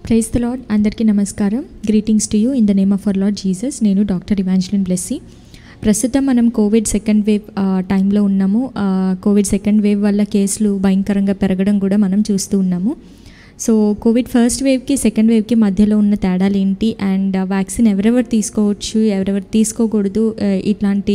praise the Lord అందరికీ నమస్కారం greetings to you in the name of our Lord Jesus నేను doctor Evangeline Blessy ప్రస్తుతం మనం Covid second wave ఆ, టైంలో ఉన్నాము ఆ, కోవిడ్ సెకండ్ వేవ్ వల్ల కేసులు భయంకరంగా పెరగడం కూడా మనం చూస్తూ ఉన్నాము సో కోవిడ్ ఫస్ట్ వేవ్కి సెకండ్ వేవ్కి మధ్యలో ఉన్న తేడాలు ఏంటి అండ్ వ్యాక్సిన్ ఎవరెవరు తీసుకోవచ్చు ఎవరెవరు తీసుకోకూడదు ఆ, ఇట్లాంటి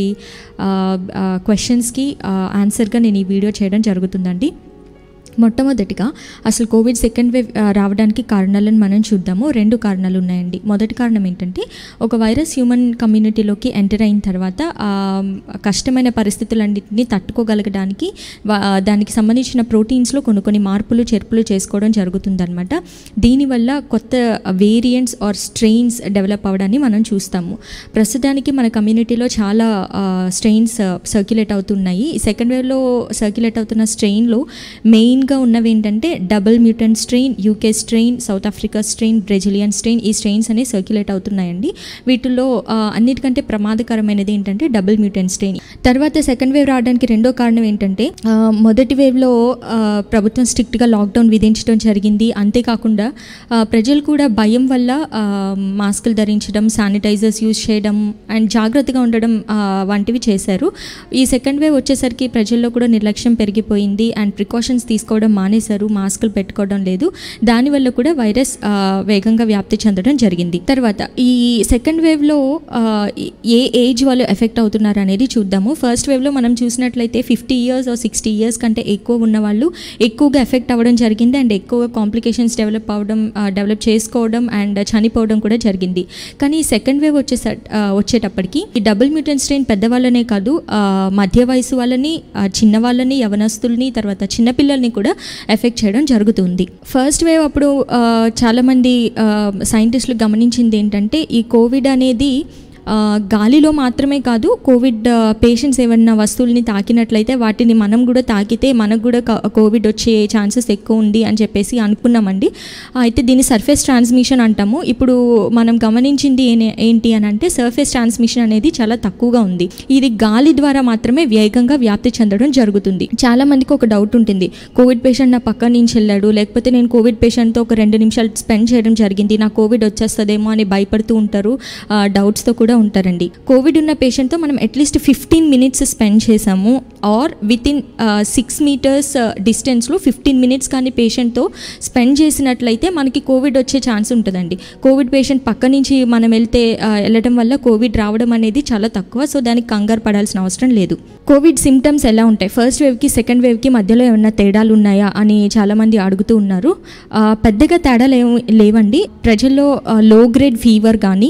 క్వశ్చన్స్కి ఆన్సర్గా నేను ఈ వీడియో చేయడం జరుగుతుందండి మొట్టమొదటిగా అసలు కోవిడ్ సెకండ్ వేవ్ ఆ, రావడానికి కారణాలను మనం చూద్దాము రెండు కారణాలు ఉన్నాయండి మొదటి కారణం ఏంటంటే ఒక వైరస్ హ్యూమన్ కమ్యూనిటీలోకి ఎంటర్ అయిన తర్వాత ఆ, కష్టమైన పరిస్థితులన్నింటినీ తట్టుకోగలగడానికి వా- దానికి సంబంధించిన ప్రోటీన్స్లో కొన్ని కొన్ని మార్పులు చేర్పులు చేసుకోవడం జరుగుతుందన్నమాట దీనివల్ల కొత్త వేరియంట్స్ ఆర్ స్ట్రెయిన్స్ డెవలప్ అవ్వడాన్ని మనం చూస్తాము ప్రస్తుతానికి మన కమ్యూనిటీలో చాలా స్ట్రెయిన్స్ సర్క్యులేట్ అవుతున్నాయి ఈ సెకండ్ వేవ్లో సర్క్యులేట్ అవుతున్న స్ట్రెయిన్లో మెయిన్గా ఉన్నవి ఏంటంటే double mutant strain UK strain South Africa strain Brazilian strain ఈ స్ట్రెయిన్స్ అనేవి సర్క్యులేట్ అవుతున్నాయండి వీటిల్లో ఆ, అన్నిటికంటే ప్రమాదకరమైనది ఏంటంటే డబుల్ మ్యూటెంట్ స్ట్రెయిన్ తర్వాత సెకండ్ వేవ్ రావడానికి రెండో కారణం ఏంటంటే ఆ, మొదటి వేవ్లో ఆ, ప్రభుత్వం స్ట్రిక్ట్గా లాక్డౌన్ విధించడం జరిగింది అంతేకాకుండా ఆ, ప్రజలు కూడా భయం వల్ల ఆ, మాస్కులు ధరించడం శానిటైజర్స్ యూజ్ చేయడం అండ్ జాగ్రత్తగా ఉండడం ఆ, వంటివి చేశారు ఈ సెకండ్ వేవ్ వచ్చేసరికి ప్రజల్లో కూడా నిర్లక్ష్యం పెరిగిపోయింది అండ్ ప్రికాషన్స్ తీసుకోవడం మానేశారు మాస్కులు పెట్టుకోవడం లేదు దానివల్ల కూడా వైరస్ ఆ, వేగంగా వ్యాప్తి చెందడం జరిగింది తర్వాత ఈ సెకండ్ వేవ్లో ఆ, ఏ ఏజ్ వాళ్ళు ఎఫెక్ట్ అవుతున్నారు అనేది చూద్దాము ఫస్ట్ వేవ్లో మనం చూసినట్లయితే ఫిఫ్టీ ఇయర్స్ సిక్స్టీ ఇయర్స్ కంటే ఎక్కువ ఉన్న వాళ్ళు ఎక్కువగా ఎఫెక్ట్ అవ్వడం జరిగింది అండ్ ఎక్కువగా కాంప్లికేషన్స్ డెవలప్ అవ్వడం డెవలప్ చేసుకోవడం అండ్ చనిపోవడం కూడా జరిగింది కానీ ఈ సెకండ్ వేవ్ వచ్చేస ఆ, వచ్చేటప్పటికి ఈ డబుల్ మ్యూటెంట్ స్ట్రెయిన్ పెద్దవాళ్ళనే కాదు ఆ, మధ్య వయసు వాళ్ళని ఆ, చిన్న వాళ్ళని యవనస్తుల్ని తర్వాత చిన్నపిల్లల్ని కూడా ఎఫెక్ట్ చేయడం జరుగుతుంది ఫస్ట్ వేవ్ అప్పుడు ఆ, చాలామంది ఆ, సైంటిస్టులు గమనించింది ఏంటంటే ఈ కోవిడ్ అనేది ఆ, గాలిలో మాత్రమే కాదు కోవిడ్ పేషెంట్స్ ఏమన్నా వస్తువుల్ని తాకినట్లయితే వాటిని మనం కూడా తాకితే మనకు కూడా క- కోవిడ్ వచ్చే ఛాన్సెస్ ఎక్కువ ఉంది అని చెప్పేసి అనుకున్నామండి అయితే దీన్ని సర్ఫేస్ ట్రాన్స్మిషన్ అంటాము ఇప్పుడు మనం గమనించింది ఏనే- ఏంటి అని అంటే సర్ఫేస్ ట్రాన్స్మిషన్ అనేది చాలా తక్కువగా ఉంది ఇది గాలి ద్వారా మాత్రమే వేగంగా వ్యాప్తి చెందడం జరుగుతుంది చాలా మందికి ఒక డౌట్ ఉంటుంది కోవిడ్ పేషెంట్ నా పక్క నుంచి వెళ్ళాడు లేకపోతే నేను కోవిడ్ పేషెంట్తో ఒక రెండు నిమిషాలు స్పెండ్ చేయడం జరిగింది నా కోవిడ్ వచ్చేస్తుందేమో అని భయపడుతూ ఉంటారు ఆ, డౌట్స్తో కూడా ఉంటారండి కోవిడ్ ఉన్న పేషెంట్తో మనం అట్లీస్ట్ ఫిఫ్టీన్ మినిట్స్ స్పెండ్ చేసాము or with in six metres డిస్టెన్స్లో ఫిఫ్టీన్ మినిట్స్ కానీ పేషెంట్తో స్పెండ్ చేసినట్లయితే మనకి కోవిడ్ వచ్చే ఛాన్స్ ఉంటుందండి కోవిడ్ పేషెంట్ పక్క నుంచి మనం వెళ్తే ఆ, వెళ్ళడం వల్ల కోవిడ్ రావడం అనేది చాలా తక్కువ సో దానికి కంగారు పడాల్సిన అవసరం లేదు కోవిడ్ సిమ్టమ్స్ ఎలా ఉంటాయి ఫస్ట్ వేవ్కి సెకండ్ వేవ్కి మధ్యలో ఏమైనా తేడాలు ఉన్నాయా అని చాలామంది అడుగుతూ ఉన్నారు ఆ, పెద్దగా తేడాలు ఏం లేవండి ప్రజల్లో లో గ్రేడ్ ఫీవర్ కానీ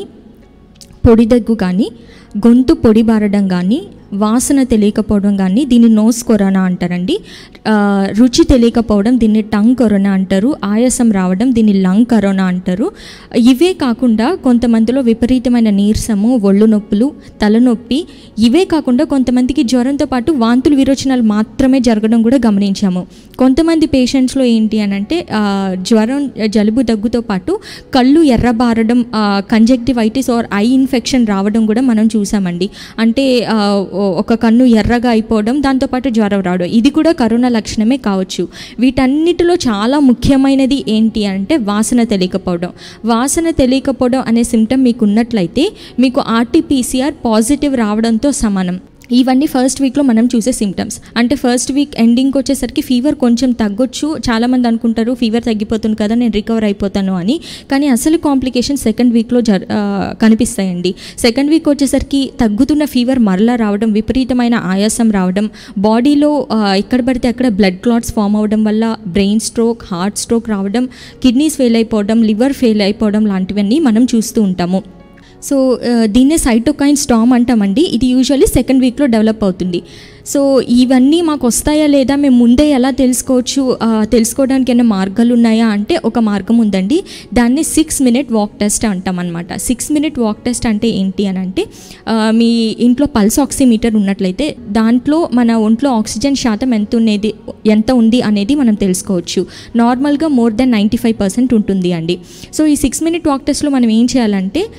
పొడి దగ్గు కానీ గొంతు పొడి బారడం కానీ వాసన తెలియకపోవడం కానీ దీన్ని నోస్ కరోనా అంటారండి ఆ, రుచి తెలియకపోవడం దీన్ని టంగ్ కరోనా అంటారు ఆయాసం రావడం దీన్ని లంగ్ కరోనా అంటారు ఇవే కాకుండా కొంతమందిలో విపరీతమైన నీరసము ఒళ్ళు నొప్పులు తలనొప్పి ఇవే కాకుండా కొంతమందికి జ్వరంతో పాటు వాంతులు విరోచనాలు మాత్రమే జరగడం కూడా గమనించాము కొంతమంది పేషెంట్స్లో ఏంటి అని అంటే ఆ, జ్వరం జలుబు దగ్గుతో పాటు కళ్ళు ఎర్రబారడం కంజెక్టివైటిస్ ఆర్ ఐ ఇన్ఫెక్షన్ రావడం కూడా మనం చూసామండి అంటే ఆ, ఓ- ఒక కన్ను ఎర్రగా అయిపోవడం దాంతోపాటు జ్వరం రావడం ఇది కూడా కరోనా లక్షణమే కావచ్చు వీటన్నిటిలో చాలా ముఖ్యమైనది ఏంటి అంటే వాసన తెలియకపోవడం వాసన తెలియకపోవడం అనే సిమ్టమ్ మీకు ఉన్నట్లయితే మీకు ఆర్టీపీసీఆర్ పాజిటివ్ రావడంతో సమానం ఇవన్నీ ఫస్ట్ వీక్లో మనం చూసే సిమ్టమ్స్ అంటే ఫస్ట్ వీక్ ఎండింగ్కి వచ్చేసరికి ఫీవర్ కొంచెం తగ్గొచ్చు చాలామంది అనుకుంటారు ఫీవర్ తగ్గిపోతుంది కదా నేను రికవర్ అయిపోతాను అని కానీ అసలు కాంప్లికేషన్ సెకండ్ వీక్లో జర్ ఆ, కనిపిస్తాయండి సెకండ్ వీక్ వచ్చేసరికి తగ్గుతున్న ఫీవర్ మరలా రావడం విపరీతమైన ఆయాసం రావడం బాడీలో ఆ, ఎక్కడ పడితే అక్కడ బ్లడ్ క్లాట్స్ ఫామ్ అవ్వడం వల్ల బ్రెయిన్ స్ట్రోక్ హార్ట్ స్ట్రోక్ రావడం కిడ్నీస్ ఫెయిల్ అయిపోవడం లివర్ ఫెయిల్ అయిపోవడం లాంటివన్నీ మనం చూస్తూ ఉంటాము సో ఆ, దీన్నే సైటోకైన్ స్టామ్ అంటామండి ఇది యూజువల్లీ సెకండ్ వీక్లో డెవలప్ అవుతుంది సో ఇవన్నీ మాకు వస్తాయా లేదా మేము ముందే ఎలా తెలుసుకోవచ్చు ఆ, తెలుసుకోవడానికి ఏమైనా మార్గాలు ఉన్నాయా అంటే ఒక మార్గం ఉందండి దాన్ని సిక్స్ మినిట్ వాక్ టెస్ట్ అంటాం అనమాట సిక్స్ మినిట్ వాక్ టెస్ట్ అంటే ఏంటి అని అంటే ఆ, మీ ఇంట్లో పల్స్ ఆక్సిమీటర్ ఉన్నట్లయితే దాంట్లో మన ఒంట్లో ఆక్సిజన్ శాతం ఎంత ఉన్నది ఎంత ఉంది అనేది మనం తెలుసుకోవచ్చు నార్మల్గా more than ninety five percent ఉంటుంది అండి సో ఈ సిక్స్ మినిట్ వాక్ టెస్ట్లో మనం ఏం చేయాలంటే ఫస్ట్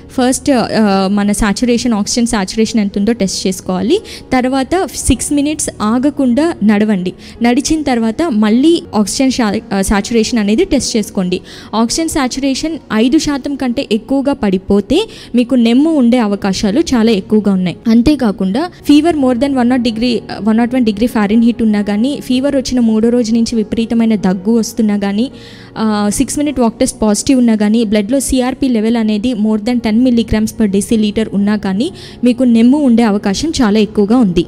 ఫస్ట్ మన సాచురేషన్ ఆక్సిజన్ సాచురేషన్ ఎంత ఉందో టెస్ట్ చేసుకోవాలి తర్వాత సిక్స్ మినిట్స్ ఆగకుండా నడవండి నడిచిన తర్వాత మళ్ళీ ఆక్సిజన్ సాచురేషన్ అనేది టెస్ట్ చేసుకోండి ఆక్సిజన్ సాచురేషన్ ఐదు శాతం కంటే ఎక్కువగా పడిపోతే మీకు నెమ్ము ఉండే అవకాశాలు చాలా ఎక్కువగా ఉన్నాయి అంతేకాకుండా fever more than one nought degree one nought one degree Fahrenheit ఉన్నా కానీ ఫీవర్ వచ్చిన మూడో రోజు నుంచి విపరీతమైన దగ్గు వస్తున్నా కానీ six minute walk test positive ఉన్నా కానీ బ్లడ్లో సిఆర్పి లెవెల్ అనేది more than ten milligrams per decilitre ఉన్నా కానీ మీకు నెమ్ము ఉండే అవకాశం చాలా ఎక్కువగా ఉంది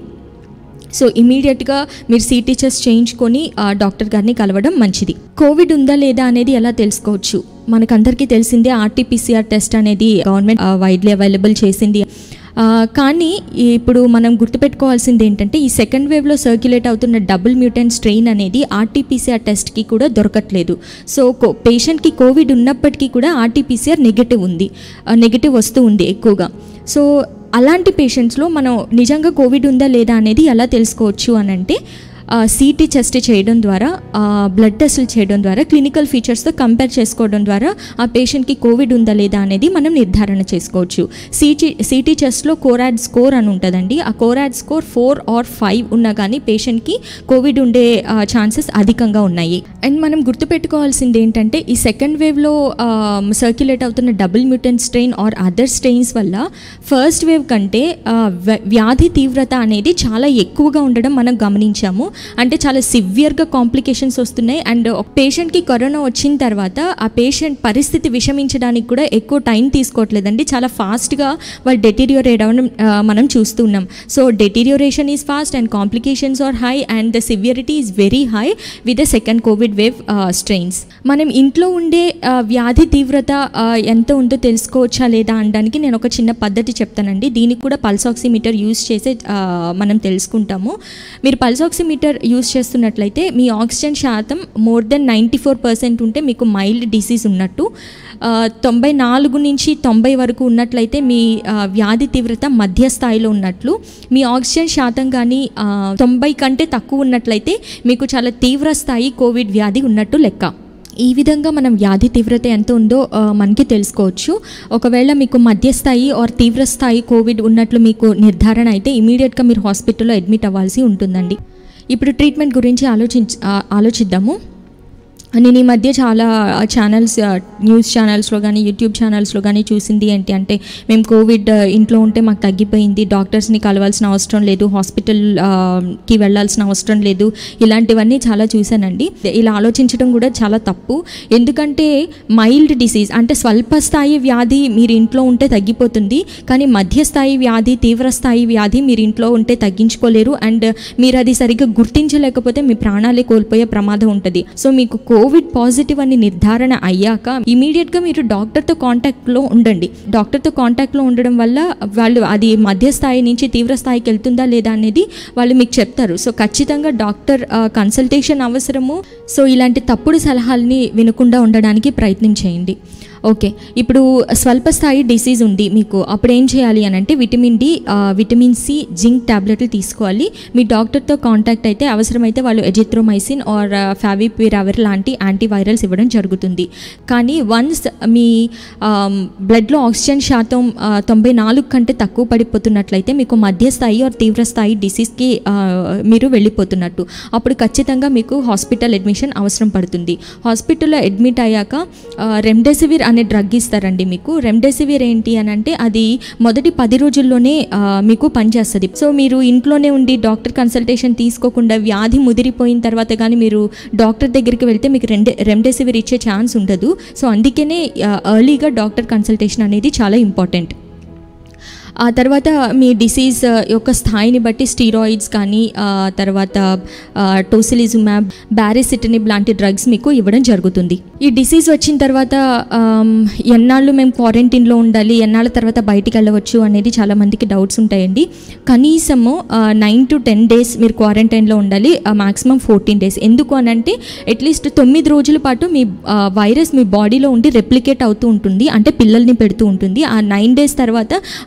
సో ఇమీడియట్గా మీరు సిటీ చెస్ట్ చేయించుకొని ఆ, డాక్టర్ గారిని కలవడం మంచిది కోవిడ్ ఉందా లేదా అనేది ఎలా తెలుసుకోవచ్చు మనకందరికీ తెలిసిందే ఆర్టీపీసీఆర్ టెస్ట్ అనేది గవర్నమెంట్ వైడ్లీ అవైలబుల్ చేసింది ఆ, కానీ ఇప్పుడు మనం గుర్తుపెట్టుకోవాల్సింది ఏంటంటే ఈ సెకండ్ వేవ్లో సర్క్యులేట్ అవుతున్న డబుల్ మ్యూటెంట్ స్ట్రెయిన్ అనేది ఆర్టీపీసీఆర్ టెస్ట్కి కూడా దొరకట్లేదు సో కో పేషెంట్కి కోవిడ్ ఉన్నప్పటికీ కూడా ఆర్టీపీసీఆర్ నెగటివ్ ఉంది నెగటివ్ వస్తూ ఉంది ఎక్కువగా సో అలాంటి పేషెంట్స్లో మనం నిజంగా కోవిడ్ ఉందా లేదా అనేది ఎలా తెలుసుకోవచ్చు అని అంటే సిటీ చెస్ట్ చేయడం ద్వారా బ్లడ్ టెస్టులు చేయడం ద్వారా క్లినికల్ ఫీచర్స్తో కంపేర్ చేసుకోవడం ద్వారా ఆ పేషెంట్కి కోవిడ్ ఉందా లేదా అనేది మనం నిర్ధారణ చేసుకోవచ్చు సిటీ సిటీ చెస్ట్లో కోరాడ్ స్కోర్ అని ఉంటుందండి ఆ CORAD score four or five ఉన్నా కానీ పేషెంట్కి కోవిడ్ ఉండే ఛాన్సెస్ అధికంగా ఉన్నాయి అండ్ మనం గుర్తుపెట్టుకోవాల్సింది ఏంటంటే ఈ సెకండ్ వేవ్లో సర్క్యులేట్ అవుతున్న double mutant strain or other strains వల్ల ఫస్ట్ వేవ్ కంటే ఆ, వ్య- వ్యాధి తీవ్రత అనేది చాలా ఎక్కువగా ఉండడం మనం గమనించాము అంటే చాలా సివియర్గా కాంప్లికేషన్స్ వస్తున్నాయి అండ్ ఒక పేషెంట్కి కరోనా వచ్చిన తర్వాత ఆ పేషెంట్ పరిస్థితి విషమించడానికి కూడా ఎక్కువ టైం తీసుకోవట్లేదండి చాలా ఫాస్ట్గా వాళ్ళు డెటీరియోరేట్ అవ్వడం ఆ, మనం చూస్తున్నాం so deterioration is fast and complications are high and the severity is very high with the second covid wave strains మనం ఇంట్లో ఉండే ఆ, వ్యాధి తీవ్రత ఆ, ఎంత ఉందో తెలుసుకోవచ్చా లేదా అనడానికి నేను ఒక చిన్న పద్ధతి చెప్తానండి దీనికి కూడా పల్స్ ఆక్సిమీటర్ యూస్ చేసే ఆ, మనం తెలుసుకుంటాము మీరు పల్స్ ఆక్సిమీటర్ యూస్ చేస్తున్నట్లయితే మీ ఆక్సిజన్ శాతం more than ninety four percent ఉంటే మీకు మైల్డ్ డిసీజ్ ఉన్నట్టు ఆ, తొంభై నాలుగు నుంచి తొంభై వరకు ఉన్నట్లయితే మీ ఆ, వ్యాధి తీవ్రత మధ్య స్థాయిలో ఉన్నట్లు మీ ఆక్సిజన్ శాతం కానీ ఆ, తొంభై కంటే తక్కువ ఉన్నట్లయితే మీకు చాలా తీవ్ర స్థాయి కోవిడ్ వ్యాధి ఉన్నట్టు లెక్క ఈ విధంగా మనం వ్యాధి తీవ్రత ఎంత ఉందో ఆ, మనకి తెలుసుకోవచ్చు ఒకవేళ మీకు మధ్యస్థాయి ఆర్ తీవ్ర స్థాయి కోవిడ్ ఉన్నట్లు మీకు నిర్ధారణ అయితే ఇమీడియట్గా మీరు హాస్పిటల్లో అడ్మిట్ అవ్వాల్సి ఉంటుందండి ఇప్పుడు ట్రీట్మెంట్ గురించి ఆలోచించ ఆ, ఆలోచిద్దాము నేను ఈ మధ్య చాలా ఛానల్స్ న్యూస్ ఛానల్స్లో కానీ యూట్యూబ్ ఛానల్స్లో కానీ చూసింది ఏంటి అంటే మేము కోవిడ్ ఆ, ఇంట్లో ఉంటే మాకు తగ్గిపోయింది డాక్టర్స్ని కలవాల్సిన అవసరం లేదు హాస్పిటల్ ఆ, కి వెళ్ళాల్సిన అవసరం లేదు ఇలాంటివన్నీ చాలా చూశానండి ఇలా ఆలోచించడం కూడా చాలా తప్పు ఎందుకంటే మైల్డ్ డిసీజ్ అంటే స్వల్ప స్థాయి వ్యాధి మీరు ఇంట్లో ఉంటే తగ్గిపోతుంది కానీ మధ్య స్థాయి వ్యాధి తీవ్ర స్థాయి వ్యాధి మీరు ఇంట్లో ఉంటే తగ్గించుకోలేరు అండ్ మీరు అది సరిగ్గా గుర్తించలేకపోతే మీ ప్రాణాలే కోల్పోయే ప్రమాదం ఉంటుంది సో మీకు కోవిడ్ పాజిటివ్ అని నిర్ధారణ అయ్యాక ఇమీడియట్గా మీరు డాక్టర్తో కాంటాక్ట్లో ఉండండి డాక్టర్తో కాంటాక్ట్లో ఉండడం వల్ల వాళ్ళు అది మధ్య స్థాయి నుంచి తీవ్ర స్థాయికి వెళ్తుందా లేదా అనేది వాళ్ళు మీకు చెప్తారు సో ఖచ్చితంగా డాక్టర్ కన్సల్టేషన్ అవసరము సో ఇలాంటి తప్పుడు సలహాలని వినకుండా ఉండడానికి ప్రయత్నం చేయండి ఓకే ఇప్పుడు స్వల్ప స్థాయి డిసీజ్ ఉంది మీకు అప్పుడు ఏం చేయాలి అని అంటే విటమిన్ డి ఆ, విటమిన్ సి జింక్ టాబ్లెట్లు తీసుకోవాలి మీ డాక్టర్తో కాంటాక్ట్ అయితే అవసరమైతే వాళ్ళు ఎజిత్రోమైసిన్ ఆర్ ఫావిపిరావర్ లాంటి యాంటీవైరల్స్ ఇవ్వడం జరుగుతుంది కానీ వన్స్ మీ బ్లడ్లో ఆక్సిజన్ శాతం ఆ, తొంభై నాలుగు కంటే తక్కువ పడిపోతున్నట్లయితే మీకు మధ్య స్థాయి ఆర్ తీవ్ర స్థాయి డిసీజ్కి ఆ, మీరు వెళ్ళిపోతున్నట్టు అప్పుడు ఖచ్చితంగా మీకు హాస్పిటల్ అడ్మిషన్ అవసరం పడుతుంది హాస్పిటల్లో అడ్మిట్ అయ్యాక ఆ, రెమ్డెసివిర్ అనే డ్రగ్ ఇస్తారండి మీకు రెమ్డెసివిర్ ఏంటి అని అంటే అది మొదటి పది రోజుల్లోనే ఆ, మీకు పనిచేస్తుంది సో మీరు ఇంట్లోనే ఉండి డాక్టర్ కన్సల్టేషన్ తీసుకోకుండా వ్యాధి ముదిరిపోయిన తర్వాత కానీ మీరు డాక్టర్ దగ్గరికి వెళ్తే మీకు రెండే రెమ్డెసివిర్ ఇచ్చే ఛాన్స్ ఉండదు సో అందుకనే ఎర్లీగా డాక్టర్ కన్సల్టేషన్ అనేది చాలా ఇంపార్టెంట్ ఆ తర్వాత మీ డిసీజ్ యొక్క స్థాయిని బట్టి స్టీరాయిడ్స్ కానీ ఆ తర్వాత టోసిలిజుమాబ్ బ్యారిసిటనిబ్ లాంటి డ్రగ్స్ మీకు ఇవ్వడం జరుగుతుంది ఈ డిసీజ్ వచ్చిన తర్వాత ఆమ్, ఎన్నాళ్ళు మేము క్వారంటైన్లో ఉండాలి ఎన్నాళ్ళ తర్వాత బయటికి వెళ్ళవచ్చు అనేది చాలా మందికి డౌట్స్ ఉంటాయండి కనీసము నైన్ టు టెన్ డేస్ మీరు క్వారంటైన్లో ఉండాలి మాక్సిమం ఫోర్టీన్ డేస్ ఎందుకు అని అంటే అట్లీస్ట్ తొమ్మిది రోజుల పాటు మీ ఆ, వైరస్ మీ బాడీలో ఉండి రెప్లికేట్ అవుతూ ఉంటుంది అంటే పిల్లల్ని పెడుతూ ఉంటుంది ఆ నైన్ డేస్ తర్వాత అది చనిపో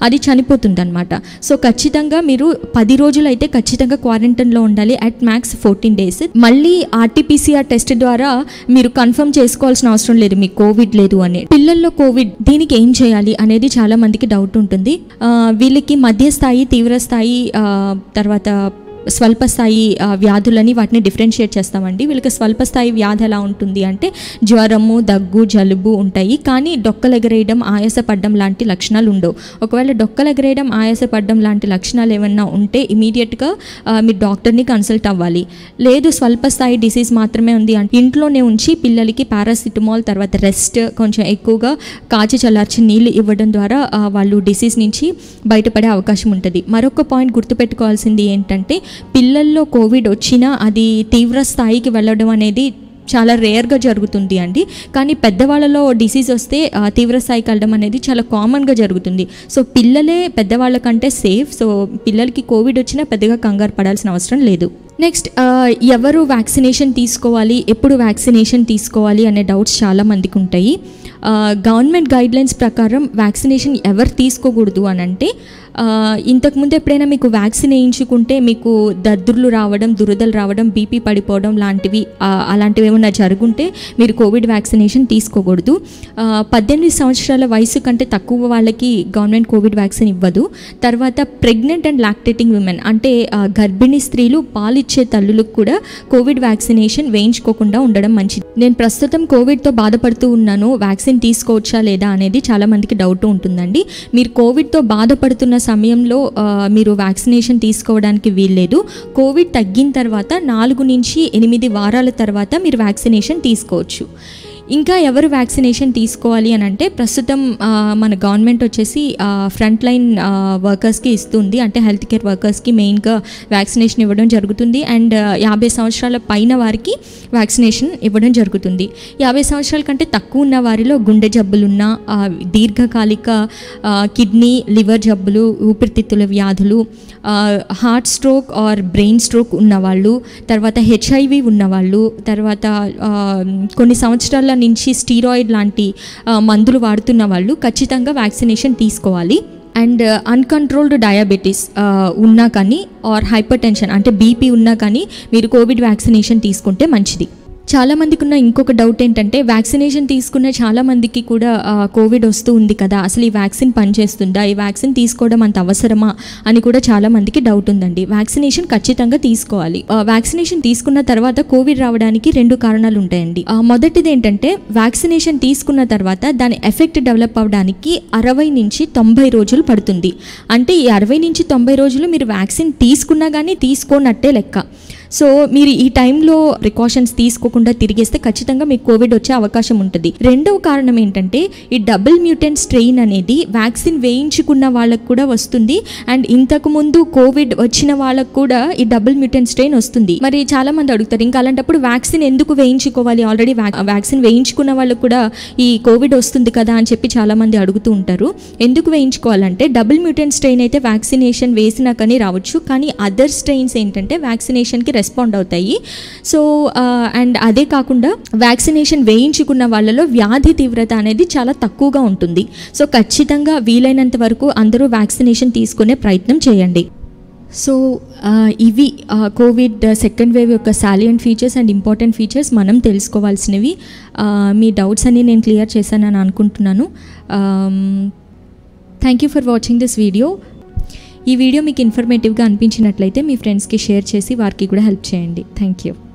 చనిపోతుంది అనమాట సో ఖచ్చితంగా మీరు పది రోజులు అయితే ఖచ్చితంగా క్వారంటైన్లో ఉండాలి అట్ మ్యాక్స్ ఫోర్టీన్ డేస్ మళ్ళీ ఆర్టీపీసీఆర్ టెస్ట్ ద్వారా మీరు కన్ఫర్మ్ చేసుకోవాల్సిన అవసరం లేదు మీకు కోవిడ్ లేదు అని పిల్లల్లో కోవిడ్ దీనికి ఏం చేయాలి అనేది చాలా మందికి డౌట్ ఉంటుంది ఆ, వీళ్ళకి మధ్య స్థాయి తీవ్ర స్థాయి ఆ, తర్వాత స్వల్ప స్థాయి ఆ, వ్యాధులని వాటిని డిఫరెన్షియేట్ చేస్తామండి వీళ్ళకి స్వల్ప స్థాయి వ్యాధి ఎలా ఉంటుంది అంటే జ్వరము దగ్గు జలుబు ఉంటాయి కానీ డొక్కలెగరేయడం ఆయాసపడడం లాంటి లక్షణాలు ఉండవు ఒకవేళ డొక్కలెగరేయడం ఆయాసపడడం లాంటి లక్షణాలు ఏమన్నా ఉంటే ఇమీడియట్గా మీరు డాక్టర్ని కన్సల్ట్ అవ్వాలి లేదు స్వల్ప స్థాయి డిసీజ్ మాత్రమే ఉంది అంటే ఇంట్లోనే ఉంచి పిల్లలకి పారాసిటమాల్ తర్వాత రెస్ట్ కొంచెం ఎక్కువగా కాచి చల్లార్చి నీళ్ళు ఇవ్వడం ద్వారా ఆ, వాళ్ళు డిసీజ్ నుంచి బయటపడే అవకాశం ఉంటుంది మరొక పాయింట్ గుర్తుపెట్టుకోవాల్సింది ఏంటంటే పిల్లల్లో కోవిడ్ వచ్చినా అది తీవ్ర స్థాయికి వెళ్ళడం అనేది చాలా రేర్గా జరుగుతుంది అండి కానీ పెద్దవాళ్ళలో డిసీజ్ వస్తే ఆ, తీవ్ర స్థాయికి వెళ్ళడం అనేది చాలా కామన్గా జరుగుతుంది సో పిల్లలే పెద్దవాళ్ళ కంటే సేఫ్ సో పిల్లలకి కోవిడ్ వచ్చినా పెద్దగా కంగారు పడాల్సిన అవసరం లేదు నెక్స్ట్ ఎవరు వ్యాక్సినేషన్ తీసుకోవాలి ఎప్పుడు వ్యాక్సినేషన్ తీసుకోవాలి అనే డౌట్స్ చాలా మందికి ఉంటాయి గవర్నమెంట్ గైడ్లైన్స్ ప్రకారం వ్యాక్సినేషన్ ఎవరు తీసుకోకూడదు అని అంటే ఆ, ఇంతకుముందు ఎప్పుడైనా మీకు వ్యాక్సిన్ వేయించుకుంటే మీకు దద్దుర్లు రావడం దురదలు రావడం బీపీ పడిపోవడం లాంటివి ఆ, అలాంటివి ఏమైనా జరుగుంటే మీరు కోవిడ్ వ్యాక్సినేషన్ తీసుకోకూడదు ఆ, పద్దెనిమిది సంవత్సరాల వయసు కంటే తక్కువ వాళ్ళకి గవర్నమెంట్ కోవిడ్ వ్యాక్సిన్ ఇవ్వదు తర్వాత ప్రెగ్నెంట్ అండ్ లాక్టేటింగ్ విమెన్ అంటే ఆ, గర్భిణీ స్త్రీలు పాలిచ్చే తల్లులకు కూడా కోవిడ్ వ్యాక్సినేషన్ వేయించుకోకుండా ఉండడం మంచిది నేను ప్రస్తుతం కోవిడ్తో బాధపడుతూ ఉన్నాను వ్యాక్సిన్ తీసుకోవచ్చా లేదా అనేది చాలా మందికి డౌట్ ఉంటుందండి మీరు కోవిడ్తో బాధపడుతున్న సమయంలో ఆ, మీరు వ్యాక్సినేషన్ తీసుకోవడానికి వీల్లేదు కోవిడ్ తగ్గిన తర్వాత నాలుగు నుంచి ఎనిమిది వారాల తర్వాత మీరు వ్యాక్సినేషన్ తీసుకోవచ్చు ఇంకా ఎవరు వ్యాక్సినేషన్ తీసుకోవాలి అని అంటే ప్రస్తుతం ఆ, మన గవర్నమెంట్ వచ్చేసి ఫ్రంట్ లైన్ వర్కర్స్కి ఇస్తుంది అంటే హెల్త్ కేర్ వర్కర్స్కి మెయిన్గా వ్యాక్సినేషన్ ఇవ్వడం జరుగుతుంది అండ్ యాభై సంవత్సరాల పైన వారికి వ్యాక్సినేషన్ ఇవ్వడం జరుగుతుంది యాభై సంవత్సరాల కంటే తక్కువ ఉన్న వారిలో గుండె జబ్బులున్న ఆ, దీర్ఘకాలిక ఆ, కిడ్నీ లివర్ జబ్బులు ఊపిరితిత్తుల వ్యాధులు ఆ, heart stroke or brain stroke ఉన్నవాళ్ళు తర్వాత హెచ్ఐవి ఉన్నవాళ్ళు తర్వాత ఆ, కొన్ని సంవత్సరాల నుంచి స్టీరాయిడ్ లాంటి ఆ, మందులు వాడుతున్న వాళ్ళు ఖచ్చితంగా వ్యాక్సినేషన్ తీసుకోవాలి అండ్ అన్కంట్రోల్డ్ డయాబెటీస్ ఉన్నా కానీ ఆర్ హైపర్ టెన్షన్ అంటే బీపీ ఉన్నా కానీ మీరు కోవిడ్ వ్యాక్సినేషన్ తీసుకుంటే మంచిది చాలా మందికి ఉన్న ఇంకొక డౌట్ ఏంటంటే వ్యాక్సినేషన్ తీసుకున్న చాలా మందికి కూడా ఆ, కోవిడ్ వస్తూ ఉంది కదా అసలు ఈ వ్యాక్సిన్ పనిచేస్తుందా ఈ వ్యాక్సిన్ తీసుకోవడం అంత అవసరమా అని కూడా చాలా మందికి డౌట్ ఉందండి వ్యాక్సినేషన్ ఖచ్చితంగా తీసుకోవాలి ఆ, వ్యాక్సినేషన్ తీసుకున్న తర్వాత కోవిడ్ రావడానికి రెండు కారణాలు ఉంటాయండి ఆ, మొదటిది ఏంటంటే వ్యాక్సినేషన్ తీసుకున్న తర్వాత దాని ఎఫెక్ట్ డెవలప్ అవడానికి అరవై నుంచి తొంభై రోజులు పడుతుంది అంటే ఈ అరవై నుంచి తొంభై రోజులు మీరు వ్యాక్సిన్ తీసుకున్నా కానీ తీసుకోనట్టే లెక్క సో మీరు ఈ టైంలో ప్రికాషన్స్ తీసుకోకుండా తిరిగేస్తే ఖచ్చితంగా మీకు కోవిడ్ వచ్చే అవకాశం ఉంటుంది రెండవ కారణం ఏంటంటే ఈ డబుల్ మ్యూటెంట్ స్ట్రెయిన్ అనేది వ్యాక్సిన్ వేయించుకున్న వాళ్ళకు కూడా వస్తుంది అండ్ ఇంతకు ముందు కోవిడ్ వచ్చిన వాళ్ళకు కూడా ఈ డబుల్ మ్యూటెంట్ స్ట్రెయిన్ వస్తుంది మరి చాలా మంది అడుగుతారు ఇంకా అలాంటప్పుడు వ్యాక్సిన్ ఎందుకు వేయించుకోవాలి ఆల్రెడీ వ్యాక్సిన్ వేయించుకున్న వాళ్ళకు కూడా ఈ కోవిడ్ వస్తుంది కదా అని చెప్పి చాలా మంది అడుగుతూ ఉంటారు ఎందుకు వేయించుకోవాలంటే డబుల్ మ్యూటెంట్ స్ట్రెయిన్ అయితే వ్యాక్సినేషన్ వేసినా కానీ రావచ్చు కానీ అదర్ స్ట్రెయిన్స్ ఏంటంటే వ్యాక్సినేషన్కి రెస్పాండ్ అవుతాయి సో అండ్ అదే కాకుండా వ్యాక్సినేషన్ వేయించుకున్న వాళ్ళలో వ్యాధి తీవ్రత అనేది చాలా తక్కువగా ఉంటుంది సో ఖచ్చితంగా వీలైనంత వరకు అందరూ వ్యాక్సినేషన్ తీసుకునే ప్రయత్నం చేయండి సో ఆ, ఇవి ఆ, కోవిడ్ సెకండ్ వేవ్ యొక్క salient features and important features మనం తెలుసుకోవాల్సినవి ఆ, మీ డౌట్స్ అన్ని నేను క్లియర్ చేశానని అనుకుంటున్నాను thank you for watching this video ఈ వీడియో మీకు ఇన్ఫర్మేటివ్గా అనిపించినట్లయితే మీ ఫ్రెండ్స్కి షేర్ చేసి వారికి కూడా హెల్ప్ చేయండి థ్యాంక్ యూ